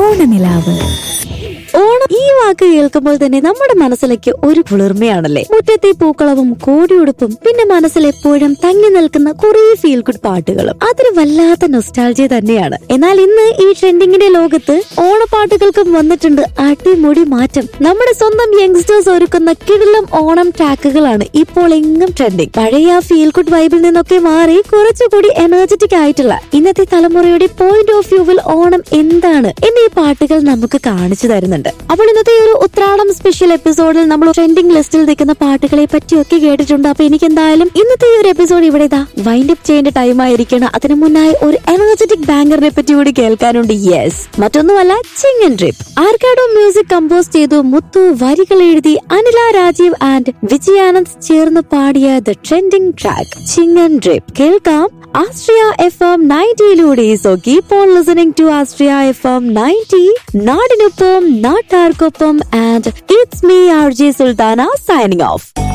ഓണനിലാവ് ഓണം ഈ വാക്ക് കേൾക്കുമ്പോൾ തന്നെ നമ്മുടെ മനസ്സിലേക്ക് ഒരു കുളിർമയാണല്ലേ മുറ്റത്തെ പൂക്കളവും കോടിയുടുപ്പും പിന്നെ മനസ്സിൽ എപ്പോഴും തങ്ങി നിൽക്കുന്ന കുറേ ഫീൽ ഗുഡ് പാട്ടുകളും അതൊരു വല്ലാത്ത നൊസ്റ്റാൾജിയ തന്നെയാണ് എന്നാൽ ഇന്ന് ഈ ട്രെൻഡിങ്ങിന്റെ ലോകത്ത് ഓണപ്പാട്ടുകൾക്കും വന്നിട്ടുണ്ട് അടിമുടി മാറ്റം നമ്മുടെ സ്വന്തം യങ്സ്റ്റേഴ്സ് ഒരുക്കുന്ന കിടിലം ഓണം ട്രാക്കുകളാണ് ഇപ്പോൾ എങ്ങും ട്രെൻഡിങ് പഴയ ഫീൽ ഗുഡ് വൈബിൽ നിന്നൊക്കെ മാറി കുറച്ചുകൂടി എനർജറ്റിക് ആയിട്ടുള്ള ഇന്നത്തെ തലമുറയുടെ പോയിന്റ് ഓഫ് വ്യൂവിൽ ഓണം എന്താണ് എന്നീ പാട്ടുകൾ നമുക്ക് കാണിച്ചു തരുന്നുണ്ട് അപ്പോൾ ഇന്നത്തെ ഈ ഒരു ഉത്രാടം സ്പെഷ്യൽ എപ്പിസോഡിൽ നമ്മൾ ട്രെൻഡിങ് ലിസ്റ്റിൽ നിൽക്കുന്ന പാട്ടുകളെ പറ്റിയൊക്കെ കേട്ടിട്ടുണ്ട് അപ്പൊ എനിക്ക് എന്തായാലും ഇന്നത്തെ ഈ ഒരു എപ്പിസോഡ് ഇവിടെ ഇതാ വൈൻഡ് അപ്പ് ചെയ്യേണ്ട ടൈം ആയിരിക്കണം അതിനു മുന്നായി ഒരു എനർജറ്റിക് ബാങ്കറിനെ പറ്റി കൂടി കേൾക്കാനുണ്ട് യെസ് മറ്റൊന്നുമല്ല ചിങ്ങൻ ട്രിപ്പ് ആർക്കാഡോ മ്യൂസിക് കമ്പോസ് ചെയ്തു മുത്തു വരികൾ എഴുതി അനില രാജീവ് ആൻഡ് വിജയാനന്ദ് ചേർന്ന് പാടിയ the trending track Chingan trip കേൾക്കാം ആസ്ട്രിയ എഫ് എം നയൻറ്റിയിലൂടെ so keep on listening to Astria F M ninety നാടിനൊപ്പം നാട്ടാർക്കൊപ്പം and it's me R J Sultana signing of